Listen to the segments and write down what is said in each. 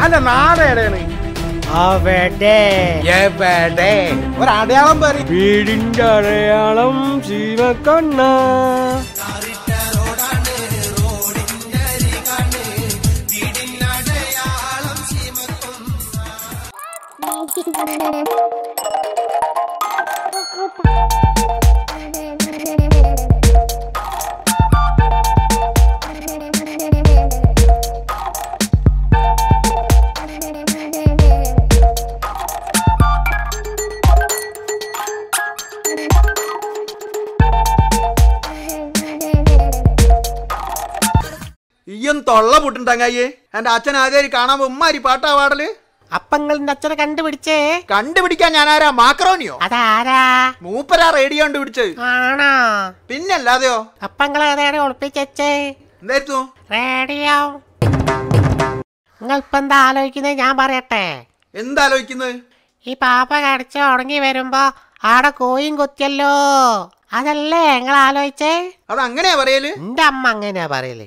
അന്റെ നാട് എവിടെയാണ് അവിടെ എവിടെ ഒരടയാളം പറ വീടിന്റെ അടയാളം ശിവക്കണ്ണ ഈയും തൊള്ള പുട്ടുണ്ടങ്ങായി എന്റെ അച്ഛൻ ആദ്യം കാണാൻ ഉമ്മാരി പാട്ടാ പാടല് അപ്പങ്ങളുടെ അച്ഛനെ കണ്ടുപിടിച്ചേ കണ്ടുപിടിക്കാൻ ഞാനാരാ മാക്രോണിയോ അതാരാ മൂപ്പരാ റേഡിയോ കണ്ടുപിടിച്ചത് ആണോ പിന്നല്ലാതെയോ അപ്പങ്ങളെ ഏതാണ് ഒളിപ്പിച്ചേ എന്തായിരുന്നു റേഡിയോ നിങ്ങൾ ഇപ്പൊ എന്താ ആലോചിക്കുന്നത് ഞാൻ പറയട്ടെ എന്താലോചിക്കുന്നത് ഈ പാപ്പ കടിച്ച് ഉണങ്ങി വരുമ്പോ ആടെ കോയും കുത്തിയല്ലോ അതല്ലേ നിങ്ങൾ ആലോചിച്ചേ അത് അങ്ങനെയാ പറയല് എന്റെ അമ്മ അങ്ങനെയാ പറയല്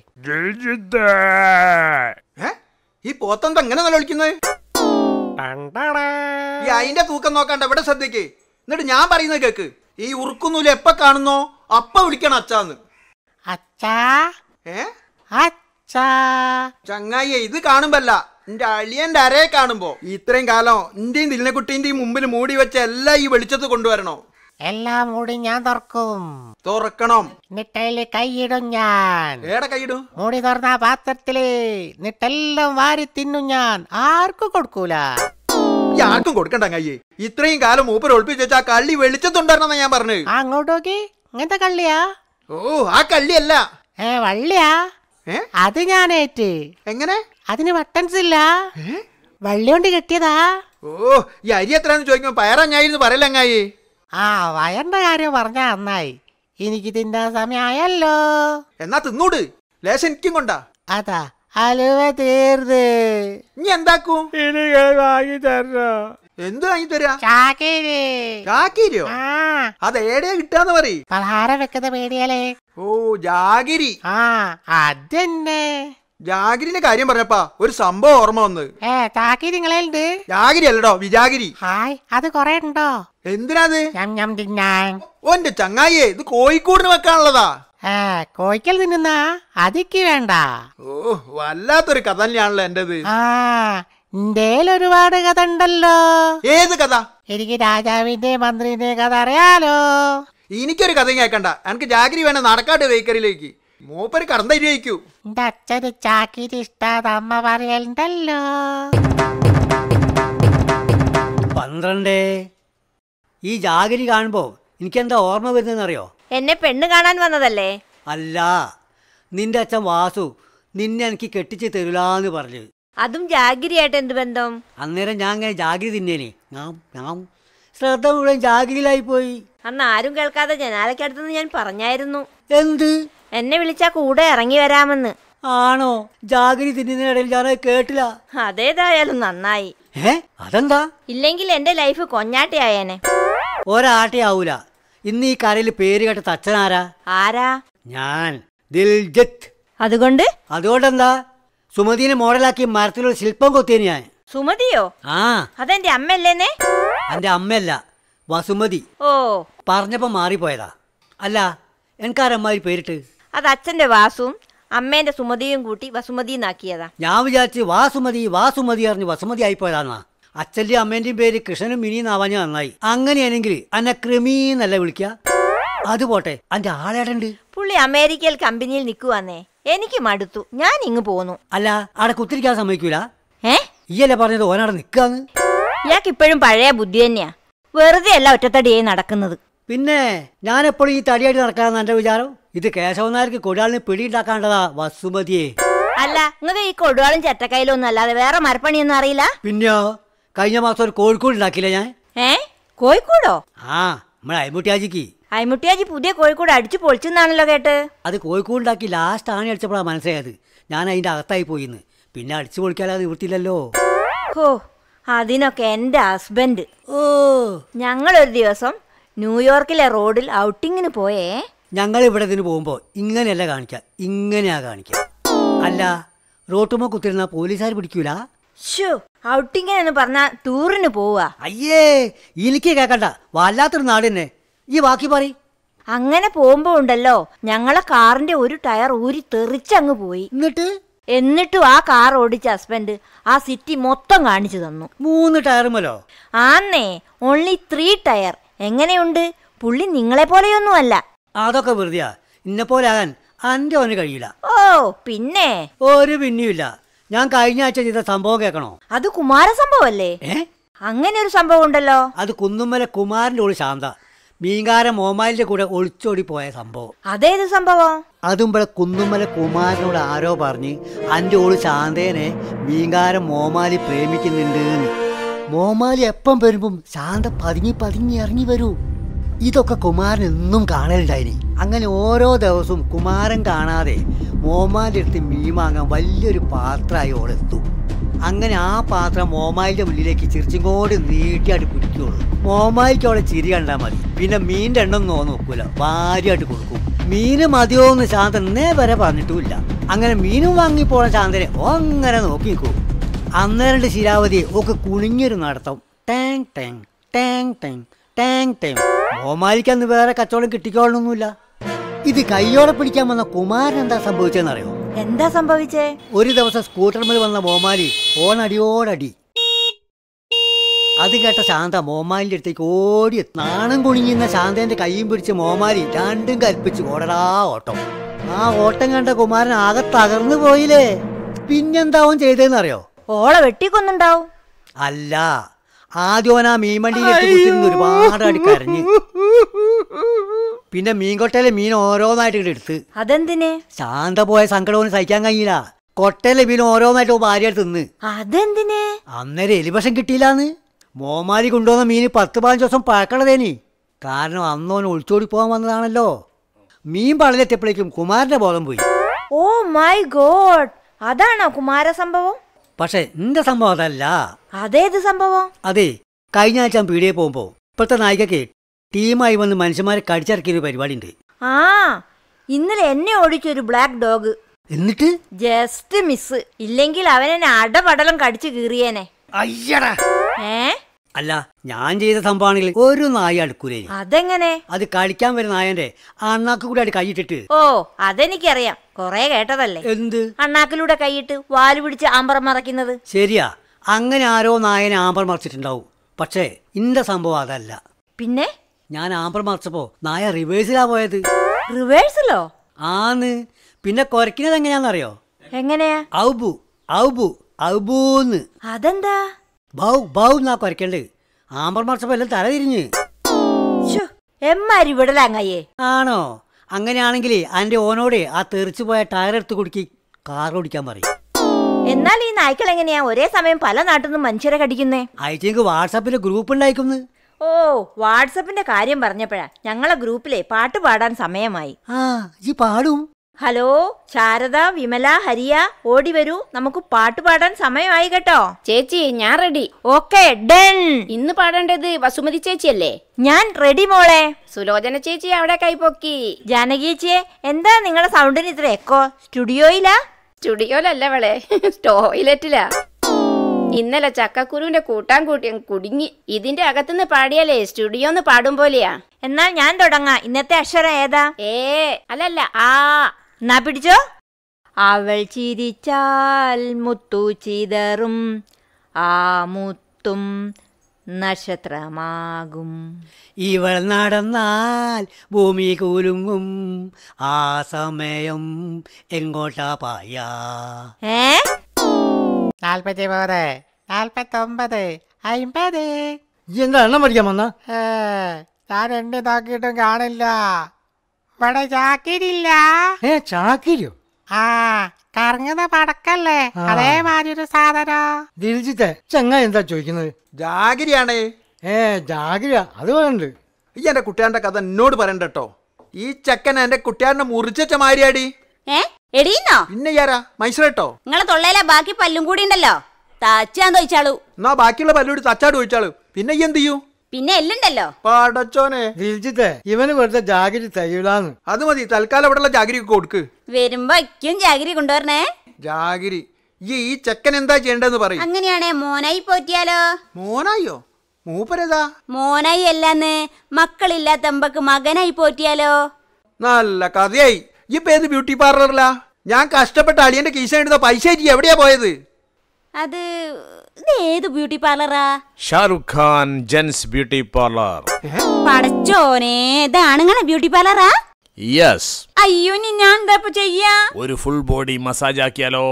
ഏ ഈ പോത്തെന്താ എങ്ങനെ നിലവിളിക്കുന്നത് ടണ്ടടാ. ഈ അതിന്റെ തൂക്കം നോക്കാണ്ട് എവിടെ ശ്രദ്ധിക്ക് എന്നിട്ട് ഞാൻ പറയുന്നത് കേക്ക് ഈ ഉറുക്കുന്നൂല് എപ്പ കാണുന്നോ അപ്പ വിളിക്കണം അച്ചാന്ന് അച്ഛാ ഏ അച്ഛാ ചങ്ങായിയെ ഇത് കാണുമ്പല്ല എന്റെ അളിയന്റെ അരയെ കാണുമ്പോ ഇത്രയും കാലം എന്റെയും ദിലിനെക്കുട്ടീന്റെയും മുമ്പിൽ മൂടി വെച്ച എല്ലാം ഈ വെളിച്ചത്ത് കൊണ്ടുവരണോ എല്ലാം മൂടി ഞാൻ തുറക്കും തുറക്കണം എന്നിട്ടതില് കൈയിടും ഞാൻ ഏടെ കൈയിടും മൂടി തുറന്ന പാത്രത്തില് എന്നിട്ടെല്ലാം വാരി തിന്നും ഞാൻ ആർക്കും കൊടുക്കൂല ഈ ആർക്കും കൊടുക്കണ്ട കയ്യേ ഇത്രയും കാലം മൂപ്പർ ഒളിപ്പിച്ച് വെച്ച ആ കള്ളി വെളിച്ചത്തുണ്ടായിരുന്ന ഞാൻ പറഞ്ഞത് ആ, അങ്ങോട്ട് നോക്കി ഇങ്ങനത്തെ കള്ളിയാ ഓ ആ കള്ളിയല്ല ഏ വള്ളിയാ ഏ അത് ഞാനേറ്റ് എങ്ങനെ അതിന് ബട്ടൺസ് ഇല്ല ഏ? വള്ളി കൊണ്ട് കെട്ടിയതാ ഓ ഈ അരി എത്രയാന്ന് ചോദിക്കുമ്പോ പയറഞ്ഞായിരുന്നു പറയല്ല അങ്ങായി ആ വയറിന്റെ കാര്യം പറഞ്ഞാ നന്നായി എനിക്ക് തിന്നാൻ സമയമായല്ലോ എന്നാ തിന്നൂട് ലേശം എനിക്കും കൊണ്ടാ അതാ അലുവ തീർന്ന് ഇനി എന്താക്കൂ എനിക്ക് വാങ്ങി തരണോ എന്ത് വാങ്ങി തരാ ചാക്കേര് ചാക്കീരിയോ ആ അത് ഏടെയാ കിട്ടാന്ന് പറ പലഹാരം വെക്കുന്ന പേടിയാലേ ഓ ജാഗിരി ആ അതന്നെ ജാഗിരിന്റെ കാര്യം പറഞ്ഞപ്പാ ഒരു സംഭവം ഓർമ്മ വന്ന് ഏ ചാക്കേരി നിങ്ങളുണ്ട് ജാഗിരി അല്ലടോ വിജാഗിരി ഹായ് അത് കൊറേ ഉണ്ടോ എന്തിനാത് ഞം ഞം തിന്നാൻ ഓന്റെ ചങ്ങായിയെ ഇത് കോഴിക്കോടിന് വെക്കാനുള്ളതാ ഏ കോഴിക്കൽ തിന്നുന്ന അതിക്ക് വേണ്ട ഓ വല്ലാത്തൊരു കഥ തന്നെയാണല്ലോ എന്റേത് ആ ഇന്ത്യയിൽ ഒരുപാട് കഥ ഉണ്ടല്ലോ ഏത് കഥ എനിക്ക് രാജാവിന്റെ മന്ത്രിന്റെ കഥ അറിയാലോ എനിക്കൊരു കഥയും കേക്കണ്ട എനിക്ക് ജാഗിരി വേണം നടക്കാട്ട് ബേക്കറിയിലേക്ക് മൂപ്പര് കടന്നരിക്കൂ എന്റെ അച്ഛന് ചാക്കിരി ഇഷ്ടാത അമ്മ പറയലുണ്ടല്ലോ പന്ത്രണ്ട് ഈ ജാഗരി കാണുമ്പോൾ എനിക്കെന്താ ഓർമ്മ വരുന്നതെന്നറിയോ എന്നെ പെണ്ണ് കാണാൻ വന്നതല്ലേ അല്ല നിന്റെ അച്ഛൻ വാസു നിന്നെ എനിക്ക് കെട്ടിച്ച് തരൂലാന്ന് പറഞ്ഞു അതും ജാഗിരിയായിട്ട് എന്ത് ബന്ധം അന്നേരം ഞാൻ ഇങ്ങനെ ജാഗരി തിന്നേനെ ഞാൻ ഞാൻ ശ്രദ്ധ മുഴുവൻ ജാഗരിയിലായി പോയി അന്ന് ആരും കേൾക്കാതെ ജനാലയ്ക്കടുത്തുനിന്ന് ഞാൻ പറഞ്ഞായിരുന്നു എന്ത് എന്നെ വിളിച്ചാ കൂടെ ഇറങ്ങി വരാമെന്ന് ആണോ ജാഗരി തിന്നുന്നതിനിടയിൽ ഞാനത് കേട്ടില്ല അതേതായാലും നന്നായി ഏ അതെന്താ ഇല്ലെങ്കിൽ എന്റെ ലൈഫ് കൊഞ്ഞാട്ടയായേനെ ഒരാട്ടയാവൂല ഇന്ന് ഈ കരയിൽ പേര് കേട്ട തച്ചനാരാ ആരാ ഞാൻ ദിൽജിത്ത് അതുകൊണ്ട് അതുകൊണ്ടെന്താ സുമതിനെ മോഡലാക്കി മരത്തിലൊരു ശില്പം കൊത്തിയന് ഞാൻ സുമതിയോ ആ അതെന്റെ അമ്മയല്ലേന്നെ എൻ്റെ അമ്മയല്ല വസുമതി ഓ പറഞ്ഞപ്പോ മാറിപ്പോയതാ അല്ല എനിക്കാരമ്മാതിരി പേരിട്ട് അത് അച്ഛന്റെ വാസുവും അമ്മേന്റെ സുമതിയും കൂട്ടി വസുമതി എന്നാക്കിയതാ ഞാൻ വിചാരിച്ച് വാസുമതി വാസുമതി അറിഞ്ഞ് വസുമതി ആയിപ്പോയതാന്നാ അച്ഛൻ്റെയും അമ്മേന്റെയും പേര് കൃഷ്ണനും മിനിന്നാവാഞ്ഞ നന്നായി അങ്ങനെയാണെങ്കിൽ അന്നെ ക്രിമീന്നല്ല വിളിക്ക അത് പോട്ടെ അന്റെ ആളേടുണ്ട് പുള്ളി അമേരിക്കയിൽ കമ്പനിയിൽ നിൽക്കുവാന്നേ എനിക്ക് മടുത്തു ഞാൻ ഇങ്ങ് പോന്നു അല്ല അവിടെ കുത്തിരിക്കാൻ സമ്മതിക്കൂല ഏ ഈയല്ലേ പറഞ്ഞത് ഓനവിടെ നിൽക്കാന്ന് ഇയാൾക്ക് ഇപ്പോഴും പഴയ ബുദ്ധി തന്നെയാ വെറുതെ അല്ല ഒറ്റത്തടിയായി നടക്കുന്നത് പിന്നെ ഞാനെപ്പോഴും ഈ തടിയായിട്ട് നടക്കാന്ന് എന്റെ വിചാരം ഇത് കേശവനാർക്ക് കൊടാളിന് പിടിയുണ്ടാക്കാണ്ടതാ വസുമതിയെ അല്ല നിങ്ങൾക്ക് ഈ കൊടുവാളും ചെറ്റക്കയിലും ഒന്നും അല്ലാതെ വേറെ മരപ്പണിയൊന്നും അറിയില്ല പിന്നെയോ കഴിഞ്ഞ മാസം ഒരു കോഴിക്കോട് ഉണ്ടാക്കിയില്ല ഞാൻ ഏ കോഴിക്കോടോ ആ നമ്മളെ അയമുട്ടിയാജിക്ക് അയ്മുട്ടിയാജി പുതിയ കോഴിക്കോട് അടിച്ചു പൊളിച്ചെന്നാണല്ലോ കേട്ട് അത് കോഴിക്കോട് ഉണ്ടാക്കി ലാസ്റ്റ് ആണി അടിച്ചപ്പോഴാണ് മനസ്സിലായത് ഞാൻ അതിൻ്റെ അകത്തായി പോയിന്ന് പിന്നെ അടിച്ചു പൊളിക്കാതെ നിവൃത്തിയില്ലല്ലോ ഹോ അതിനൊക്കെ എൻ്റെ ഹസ്ബൻഡ് ഓ ഞങ്ങളൊരു ദിവസം ന്യൂയോർക്കിലെ റോഡിൽ ഔട്ടിങ്ങിന് പോയേ ഞങ്ങൾ ഇവിടെ ഇതിന് പോകുമ്പോൾ ഇങ്ങനെയല്ല കാണിക്കുക ഇങ്ങനെയാ കാണിക്കുക അല്ല റോട്ടുമ്മ കുത്തിരുന്ന പോലീസുകാർ പിടിക്കൂല ഷോ ഔട്ടിങ്ങിനെന്ന് പറഞ്ഞാ ടൂറിന് പോവാ അയ്യേ എനിക്ക് കേക്കണ്ട വല്ലാത്തൊരു നാട് തന്നെ ഈ ബാക്കി പറ അങ്ങനെ പോകുമ്പോ ഉണ്ടല്ലോ ഞങ്ങളെ കാറിന്റെ ഒരു ടയർ ഊരി തെറിച്ചങ്ങ് പോയി എന്നിട്ട് എന്നിട്ടും ആ കാർ ഓടിച്ച ഹസ്ബൻഡ് ആ സിറ്റി മൊത്തം കാണിച്ചു തന്നു മൂന്ന് ടയറുമല്ലോ ആന്നേ ഓൺലി ത്രീ ടയർ എങ്ങനെയുണ്ട് പുള്ളി നിങ്ങളെ പോലെയൊന്നുമല്ല അതൊക്കെ വെറുതെയാ ഇന്നെ പോലെ ആകാൻ അന്റെ അവന് കഴിയില്ല ഓ പിന്നെ ഒരു പിന്നെയുമില്ല ഞാൻ കഴിഞ്ഞ ആഴ്ച ചെയ്ത സംഭവം കേൾക്കണോ അത് കുമാര സംഭവല്ലേ ഏ അങ്ങനെ ഒരു സംഭവം ഉണ്ടല്ലോ അത് കുന്നുമ്മല കുമാരൻ്റെ ഓള് ശാന്ത മീൻകാരൻ മോമാലിന്റെ കൂടെ ഒളിച്ചോടി പോയ സംഭവം അതേത് സംഭവം അതും ഇവിടെ കുന്നുമ്മല കുമാരനോട് ആരോ പറഞ്ഞ് അന്റെ ഓള് ശാന്തേനെ മീൻകാരൻ മോമാലി പ്രേമിക്കുന്നുണ്ട് എന്ന്. മോമാലി എപ്പം വരുമ്പം ശാന്ത പതുങ്ങി പതുങ്ങി ഇറങ്ങി വരൂ ഇതൊക്കെ കുമാരൻ എന്നും കാണലുണ്ടായിനി അങ്ങനെ ഓരോ ദിവസവും കുമാരൻ കാണാതെ മോമാലിന്റെ അടുത്ത് മീൻ വാങ്ങാൻ വലിയൊരു പാത്രമായി ഓളെത്തും അങ്ങനെ ആ പാത്രം മോമായിന്റെ മുന്നിലേക്ക് ചിരിച്ചിങ്ങോട്ട് നീട്ടിയായിട്ട് പിടിക്കുള്ളൂ മോമായിക്ക് അവളെ ചിരി കണ്ടാൽ മതി പിന്നെ മീനിന്റെ എണ്ണം നോ നോക്കൂല ഭാര്യയായിട്ട് കൊടുക്കും മീന് മതിയോ എന്ന് ശാന്ത എന്നേ വരെ പറഞ്ഞിട്ടുമില്ല അങ്ങനെ മീനും വാങ്ങി പോണ ശാന്തനെ ഓ അങ്ങനെ നോക്കി നിൽക്കും അന്നേരണ്ട് ശിരാവതി ഒക്കെ കുണിഞ്ഞൊരു നടത്തം ടാങ് ടാങ് ടാങ് ടാങ് ടാങ് ടാങ് മോമാലിക്ക് അന്ന് വേറെ കച്ചവടം കിട്ടിക്കോളണമെന്നില്ല ഇത് കയ്യോടെ പിടിക്കാൻ വന്ന കുമാരൻ എന്താ സംഭവിച്ചതെന്നറിയോ എന്താ സംഭവിച്ചേ ഒരു ദിവസം സ്കൂട്ടർമേൽ വന്ന മോമാലി ഓണടിയോടടി അത് കേട്ട ശാന്ത മോമാലിന്റെ അടുത്തേക്ക് ഓടി എത്തി. നാണം കുണിങ്ങുന്ന ശാന്തന്റെ കൈയും പിടിച്ച് മോമാലി രണ്ടും കൽപ്പിച്ച് ഓടടാ ഓട്ടം ആ ഓട്ടം കണ്ട കുമാരൻ ആകെ തകർന്നു പോയില്ലേ പിന്നെന്താവും ചെയ്തതെന്നറിയോ ഓളെ വെട്ടിക്കൊന്നുണ്ടാവും അല്ല ആദ്യം ഓൻ ആ മീൻവണ്ടിയിലേക്ക് കുത്തിരുന്ന് ഒരുപാട് അടി കരഞ്ഞ് പിന്നെ മീൻകൊട്ടയിലെ മീൻ ഓരോന്നായിട്ട് ഇങ്ങട് എടുത്ത് അതെന്തിന് ശാന്ത പോയ സങ്കടവും സഹിക്കാൻ കഴിയില്ല കൊട്ടയിലെ മീൻ ഓരോന്നായിട്ട് ഓൻ ഭാര്യ തിന്ന് അതെന്തിന് അന്നേരം എലിഭഷം കിട്ടിയില്ലാന്ന് മോമാരി കൊണ്ടുവന്ന മീന് പത്ത് പതിനഞ്ച് ദിവസം പഴക്കണതേനി കാരണം അന്നോൻ ഒളിച്ചോടി പോകാൻ വന്നതാണല്ലോ മീൻ പടലെത്തിയപ്പോഴേക്കും കുമാരന്റെ ബോധം പോയി ഓ മൈ ഗോഡ് അതാണോ കുമാര സംഭവം പക്ഷെ എന്റെ സംഭവം അതല്ല അതേത് സംഭവം അതെ കഴിഞ്ഞ ആഴ്ച ഞാൻ പീടിയെ പോകുമ്പോൾ ഇപ്പോഴത്തെ നായികക്ക് ടീമായി വന്ന് മനുഷ്യന്മാരെ കടിച്ചിറക്കിയ ഒരു പരിപാടി ഉണ്ട് ആ ഇന്നലെ എന്നെ ഓടിച്ചൊരു ബ്ലാക്ക് ഡോഗ് എന്നിട്ട് ജസ്റ്റ് മിസ് ഇല്ലെങ്കിൽ അവനെന്നെ അടപടലം കടിച്ചു കീറിയേനെ അയ്യടാ ഏ അല്ല ഞാൻ ചെയ്ത സംഭവമാണെങ്കിൽ ഒരു നായ അടുക്കൂലേ അതെങ്ങനെ അത് കളിക്കാൻ വരുന്ന നായന്റെ അണ്ണാക്ക് കൂടി അടി കൈയിട്ടിട്ട് ഓ അതെനിക്കറിയാം കൊറേ കേട്ടതല്ലേ എന്ത് അണ്ണാക്കിലൂടെ കൈയിട്ട് വാല് പിടിച്ച് ആമ്പറം മറയ്ക്കുന്നത് ശരിയാ അങ്ങനെ ആരോ നായനെ ആമ്പർ മറിച്ചിട്ടുണ്ടാവും പക്ഷേ ഇന്റെ സംഭവം അതല്ല പിന്നെ ഞാൻ ആമ്പർ മറിച്ചപ്പോ നായ റിവേഴ്സിലാ പോയത് റിവേഴ്സിലോ ആന്ന് പിന്നെ കുറയ്ക്കുന്നത് എങ്ങനെയാണെന്നറിയോ എങ്ങനെയാ ഔബു ഔബു ഔബൂന്ന് അതെന്താ ബൗ ബൗ എന്നാ കുറയ്ക്കണ്ടത് ആമ്പർ മറിച്ചപ്പോ എല്ലാം തല തിരിഞ്ഞ് ശ്ശോ, എമ്മാരി വിടലാങ്ങയ്യേ ആണോ അങ്ങനെയാണെങ്കിൽ എൻ്റെ ഓനോട് ആ തെറിച്ചു പോയ ടയർ എടുത്ത് കുടുക്കി കാർ ഓടിക്കാൻ പറയും എന്നാൽ ഈ നായ്ക്കൾ എങ്ങനെയാ ഒരേ സമയം പല നാട്ടിൽ നിന്നും മനുഷ്യരെ കടിക്കുന്നേ അയച്ചെങ്കിൽ വാട്സാപ്പിൽ ഗ്രൂപ്പ് ഉണ്ടായിക്കുന്നു ഓ വാട്സപ്പിന്റെ കാര്യം പറഞ്ഞപ്പോഴാ ഞങ്ങളെ ഗ്രൂപ്പിലെ പാട്ട് പാടാൻ സമയമായി ആ ഈ പാടും ഹലോ ശാരദ വിമല ഹരിയ ഓടി വരൂ നമുക്ക് പാട്ട് പാടാൻ സമയമായി കേട്ടോ ചേച്ചി ഞാൻ റെഡി ഓക്കെ ഡൺ ഇന്ന് പാടേണ്ടത് വസുമതി ചേച്ചിയല്ലേ ഞാൻ റെഡി മോളെ സുലോചന ചേച്ചി അവിടെ കൈപ്പൊക്കി ജാനകിയച്ചിയെ എന്താ നിങ്ങളുടെ സൗണ്ടിന് ഇത്ര എക്കോ സ്റ്റുഡിയോയിലാ സ്റ്റുഡിയോയിലല്ല അവളെ ടോയ്ലറ്റിലാ ഇന്നലെ ചക്കക്കുരുവിന്റെ കൂട്ടാൻ കൂട്ടി അങ്ങ് കുടുങ്ങി ഇതിന്റെ അകത്തുനിന്ന് പാടിയാലേ സ്റ്റുഡിയോന്ന് പാടും പോലെയാ എന്നാൽ ഞാൻ തുടങ്ങാം ഇന്നത്തെ അക്ഷരം ഏതാ ഏ അല്ലല്ല ആ എന്നാ പിടിച്ചോ അവൾ ചിരിച്ചാൽ മുത്തു ചിതറും ആ മുത്തും നക്ഷത്രമാകും ഇവൾ നടന്നാൽ ഭൂമി കുലുങ്ങും ആ സമയം എങ്ങോട്ടാ പായാ ഏ നാൽപ്പത്തി മൂന്ന് നാൽപ്പത്തൊമ്പത് അമ്പത് ഈ എന്താ എണ്ണം പഠിക്കാൻ വന്ന ഏ, ഞാൻ എണ്ണി നോക്കിയിട്ടും കാണില്ല ഇവിടെ ചാക്കിരില്ല ഏ ചാക്കിരിയോ ആ കറങ്ങുന്ന പടക്കല്ലേ ആ. അതേമാതിരി ഒരു സാധനം ദിൽജിത്തെ ചെങ്ങ എന്താ ചോദിക്കുന്നത് ജാഗിരിയാണേ ഏ ജാഗ്രത അത് വേണ്ട ഈ എന്റെ കുട്ടിയാന്റെ കഥ എന്നോട് പറയണ്ട കേട്ടോ ഈ ചെക്കൻ എന്റെ കുട്ടിയാരനെ മുറിച്ച മാരിയാടി ഏ എടീന്നോ പിന്നെ ആരാ മൈസൂരട്ടോ നിങ്ങളെ തൊള്ളയിലെ ബാക്കി പല്ലും കൂടി ഉണ്ടല്ലോ തച്ചാൻ തോയിച്ചാളൂ എന്നാ ബാക്കിയുള്ള പല്ലൂടി തച്ചാട് ചോദിച്ചാളു പിന്നെ ഈ എന്ത് ചെയ്യൂ പിന്നെ എല്ലുണ്ടല്ലോ പടച്ചോനെ ദിൽജിത്തെ ഇവന് വെറുതെ ജാഗ്രത തയ്യൂലാന്ന് അത് മതി തൽക്കാലം ഇവിടെയുള്ള ജാഗിരി കൊടുക്ക് വരുമ്പോ ഇക്കും ജാഗിരി കൊണ്ടുവരണേ ജാഗിരി ഈ ഈ ചെക്കൻ എന്താ ചെയ്യേണ്ടതെന്ന് പറയും അങ്ങനെയാണേ മോനായി പോറ്റിയാലോ മോനായോ മൂപ്പരേതാ മോനായി അല്ലാന്ന് മക്കളില്ലാത്ത അമ്പക്ക് മകനായി പോറ്റിയാലോ നല്ല കഥയായി ഇപ്പൊ ഏത് ബ്യൂട്ടി പാർലറിലാ ഞാൻ കഷ്ടപ്പെട്ട അളിയന്റെ കീശ എടുത്ത പൈസ ആയിട്ട് എവിടെയാ പോയത് അത് ഇത് ഏത് ബ്യൂട്ടി പാർലറാ Shahrukh Khan gents beauty parlour പടച്ചോനെ ഇതാണുങ്ങളെ ബ്യൂട്ടി പാർലറാ യെസ് അയ്യോ ഇനി ഞാൻ എന്താ ഇപ്പൊ ചെയ്യാ ഒരു ഫുൾ ബോഡി മസാജ് ആക്കിയാലോ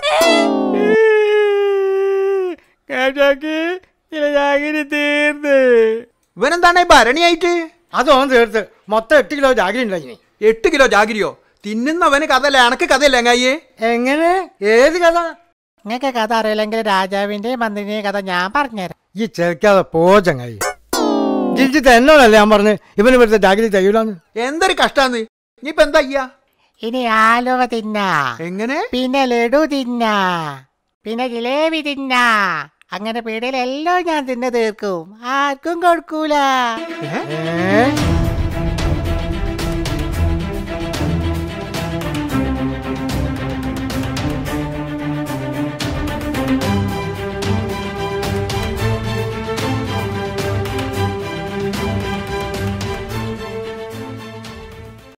ഇവനെന്താണ് ഈ ഭരണിയായിട്ട് അതോൻ തീർത്ത് മൊത്തം എട്ട് കിലോ ജാഗരി ഉണ്ടായിനി എട്ട് കിലോ ജാഗിരിയോ തിന്നുന്നവന് കഥയല്ല എനക്ക് കഥയല്ല എങ്ങായേ എങ്ങനെ ഏത് കഥ നിങ്ങൾക്ക് കഥ അറിയില്ലെങ്കിൽ രാജാവിന്റെയും മന്ത്രിന്റെയും കഥ ഞാൻ പറഞ്ഞുതരാം ഈ ചെറുക്കാതെ പോ ചങ്ങായി ജിജി എന്നോടല്ലേ ഞാൻ പറഞ്ഞു ഇവന് ഇവിടുത്തെ ജാഗ്രത ചെയ്യൂലെന്ന് എന്തൊരു കഷ്ടാന്ന് ഇനിയിപ്പൊ എന്താ ചെയ്യാ ഇനി ആലുവ തിന്നാ എങ്ങനെ പിന്നെ ലഡു തിന്നാ പിന്നെ ജിലേബി തിന്നാ അങ്ങനെ പീടികയിലെല്ലാം ഞാൻ തിന്നു തീർക്കും ആർക്കും കൊടുക്കൂല ഏ